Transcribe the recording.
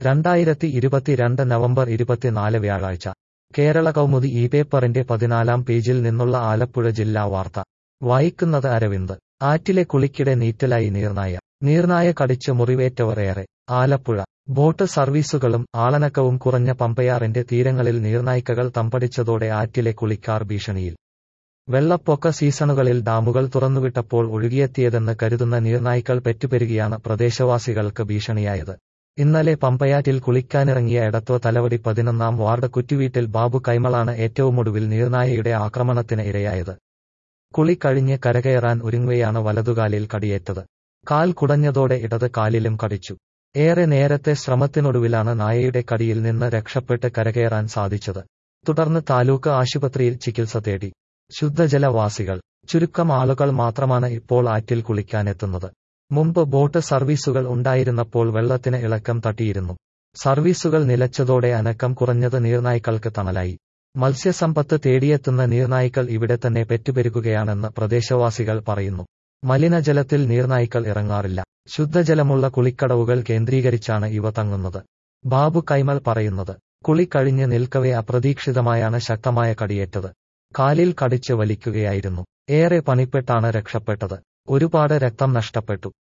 രണ്ടായിരത്തി ഇരുപത്തിരണ്ട് നവംബർ ഇരുപത്തിനാല് വ്യാഴാഴ്ച കേരള കൗമുദി ഈ പേപ്പറിന്റെ പതിനാലാം പേജിൽ നിന്നുള്ള ആലപ്പുഴ ജില്ലാ വാർത്ത വായിക്കുന്നത് അരവിന്ദ് ആറ്റിലെ കുളിക്കിടെ നീറ്റലായി നീർനായ നീർനായ കടിച്ച് മുറിവേറ്റവർ ഏറെ ആലപ്പുഴ ബോട്ട് സർവീസുകളും ആളനക്കവും കുറഞ്ഞ പമ്പയാറിന്റെ തീരങ്ങളിൽ നീർനായ്ക്കകൾ തമ്പടിച്ചതോടെ ആറ്റിലെ കുളിക്കാർ ഭീഷണിയിൽ വെള്ളപ്പൊക്ക സീസണുകളിൽ ഡാമുകൾ തുറന്നുവിട്ടപ്പോൾ ഒഴുകിയെത്തിയതെന്ന് കരുതുന്ന നീർനായ്ക്കൾ പെറ്റുപെരുകിയാണ് പ്രദേശവാസികൾക്ക് ഭീഷണിയായത് ഇന്നലെ പമ്പയാറ്റിൽ കുളിക്കാനിറങ്ങിയ എടത്വ തലവടി പതിനൊന്നാം വാർഡ് കുറ്റിവീട്ടിൽ ബാബു കൈമളാണ് ഏറ്റവുമൊടുവിൽ നീർനായയുടെ ആക്രമണത്തിന് ഇരയായത് കുളി കഴിഞ്ഞ് കരകയറാൻ ഒരുങ്ങുകയാണ് വലതുകാലിൽ കടിയേറ്റത് കാൽ കുടഞ്ഞതോടെ ഇടത് കാലിലും കടിച്ചു ഏറെ നേരത്തെ ശ്രമത്തിനൊടുവിലാണ് നായയുടെ കടിയിൽ നിന്ന് രക്ഷപ്പെട്ട് കരകയറാൻ സാധിച്ചത് തുടർന്ന് താലൂക്ക് ആശുപത്രിയിൽ ചികിത്സ തേടി ശുദ്ധജലവാസികൾ ചുരുക്കം ആളുകൾ മാത്രമാണ് ഇപ്പോൾ ആറ്റിൽ കുളിക്കാനെത്തുന്നത് മുമ്പ് ബോട്ട് സർവീസുകൾ ഉണ്ടായിരുന്നപ്പോൾ വെള്ളത്തിന് ഇളക്കം തട്ടിയിരുന്നു സർവീസുകൾ നിലച്ചതോടെ അനക്കം കുറഞ്ഞത് നീർനായ്ക്കൾക്ക് തണലായി മത്സ്യസമ്പത്ത് തേടിയെത്തുന്ന നീർനായ്ക്കൾ ഇവിടെ തന്നെ പെറ്റുപെരുകുകയാണെന്ന് പ്രദേശവാസികൾ പറയുന്നു മലിനജലത്തിൽ നീർനായ്ക്കൾ ഇറങ്ങാറില്ല ശുദ്ധജലമുള്ള കുളിക്കടവുകൾ കേന്ദ്രീകരിച്ചാണ് ഇവ തങ്ങുന്നത് ബാബു കൈമൾ പറയുന്നത് കുളി കഴിഞ്ഞ് നിൽക്കവെ അപ്രതീക്ഷിതമായാണ് ശക്തമായ കടിയേറ്റത് കാലിൽ കടിച്ച് വലിക്കുകയായിരുന്നു ഏറെ പണിപ്പെട്ടാണ് രക്ഷപ്പെട്ടത് ഒരുപാട് രക്തം നഷ്ടപ്പെട്ടു